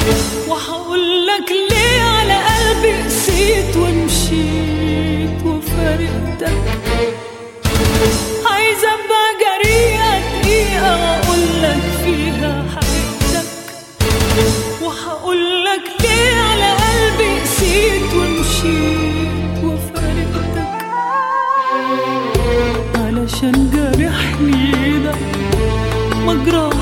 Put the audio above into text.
وهقول لك ليه على قلبي قسيت ومشيت وفارقتك عايزة ابقى جريئة دقيقة واقول لك فيها حقيقتك وهقول لك ليه على قلبي قسيت ومشيت وفارقتك علشان جرحني ده مجرى